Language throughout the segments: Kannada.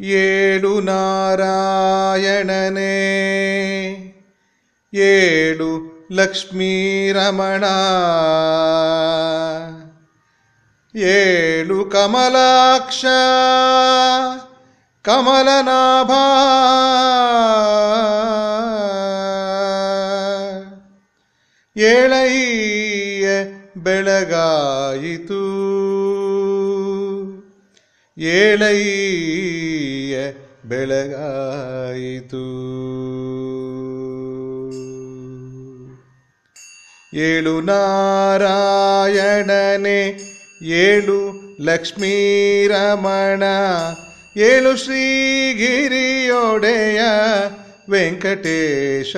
ಏಳು ನಾರಾಯಣನೇ ಏಳು ಲಕ್ಷ್ಮೀ ರಮಣ ಏಳು ಕಮಲಾಕ್ಷ ಕಮಲನಾಭ ಏಳಯ್ಯ ಬೆಳಗಾಯಿತು ಏಳಯ್ಯ ಬೆಳಗಾಯಿತು ಏಳು ನಾರಾಯಣನೆ ಏಳು ಲಕ್ಷ್ಮೀರಮಣ ಏಳು ಶ್ರೀಗಿರಿಯೊಡೆಯ ವೆಂಕಟೇಶ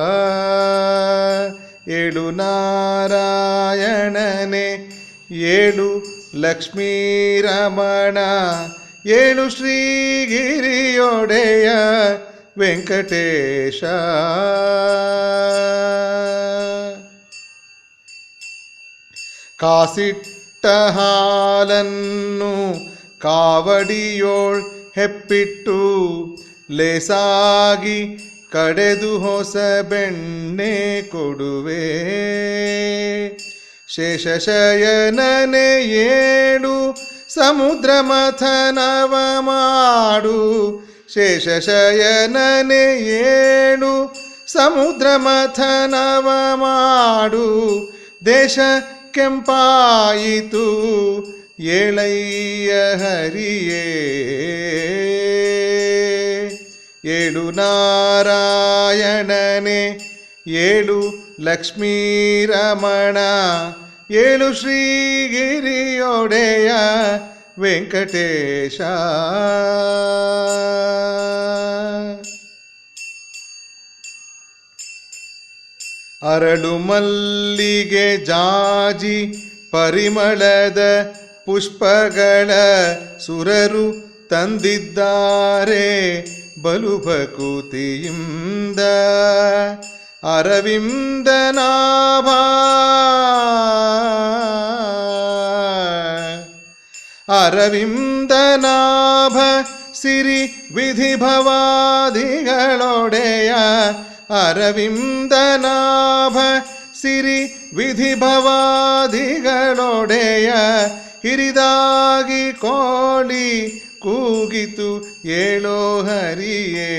ಏಳು ನಾರಾಯಣನೆ ಏಳು ಲಕ್ಷ್ಮೀರಮಣ ಏಳು ಶ್ರೀಗಿರಿಯೊಡೆಯ ವೆಂಕಟೇಶ ಕಾಸಿಟ್ಟ ಹಾಲನ್ನು ಕಾವಡಿಯೋಳ್ ಹೆಪ್ಪಿಟ್ಟು ಲೇಸಾಗಿ ಕಡೆದು ಹೊಸ ಬೆಣ್ಣೆ ಕೊಡುವೆ ಶೇಷಶಯನನೆ ಏಳು ಸಮುದ್ರ ಮಥನವ ಮಾಡು ಶೇಷಶಯನನೆ ಏಳು ಸಮುದ್ರ ಮಥನವ ಮಾಡು ದೇಶ ಕೆಂಪಾಯಿತು ಏಳಯ್ಯ ಹರಿಯೇ ಏಳು ನಾರಾಯಣನೆ ಏಳು ಲಕ್ಷ್ಮೀರಮಣ ಏಳು ಶ್ರೀಗಿರಿಯೊಡೆಯ ವೆಂಕಟೇಶ ಅರಳು ಮಲ್ಲಿಗೆ ಜಾಜಿ ಪರಿಮಳದ ಪುಷ್ಪಗಳ ಸುರರು ತಂದಿದ್ದಾರೆ ಬಲು ಭಕುತಿಯಿಂದ ಅರವಿಂದನಾಭ ಅರವಿಂದನಾಭ ಸಿರಿ ವಿಧಿಭವಾದಿಗಳೊಡೆಯ ಅರವಿಂದನಾಭ ಸಿರಿ ವಿಧಿಭವಾದಿಗಳೊಡೆಯ ಹಿರಿದಾಗಿ ಕೋಳಿ ಕೂಗಿತು ಏಳೋ ಹರಿಯೇ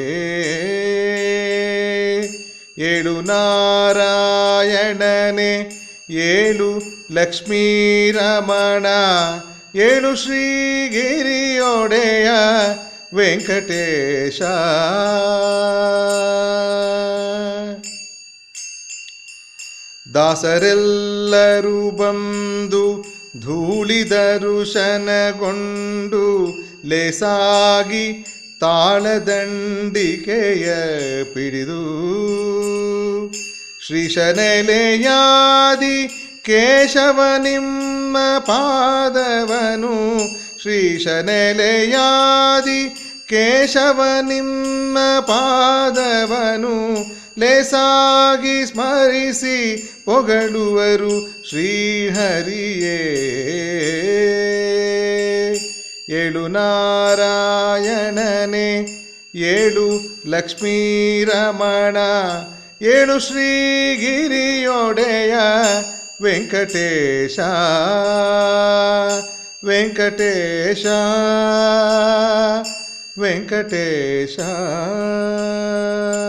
ಏಳು ನಾರಾಯಣನೆ ಏಳು ಲಕ್ಷ್ಮೀರಮಣ ಏಳು ಶ್ರೀಗಿರಿಯೊಡೆಯ ವೆಂಕಟೇಶ ದಾಸರೆಲ್ಲರೂ ಬಂದು ಧೂಳಿದರು ಶನಗೊಂಡು ಲೇಸಾಗಿ ತಾಳದಂಡಿಕೆಯ ಪಿಡಿದು ಶ್ರೀಶನೆಲೆಯಾದಿ ಕೇಶವ ನಿಮ್ಮ ಪಾದವನು ಶ್ರೀಶನೆಲೆಯಾದಿ ಕೇಶವ ನಿಮ್ಮ ಪಾದವನು ಲೇಸಾಗಿ ಸ್ಮರಿಸಿ ಪೊಗಳುವರು ಶ್ರೀಹರಿಯೇ ಏಳು ನಾರಾಯಣನೆ ಏಳು ಲಕ್ಷ್ಮೀರಮಣ ಏಳು ಶ್ರೀಗಿರಿಯೊಡೆಯ ವೆಂಕಟೇಶ ವೆಂಕಟೇಶ ವೆಂಕಟೇಶ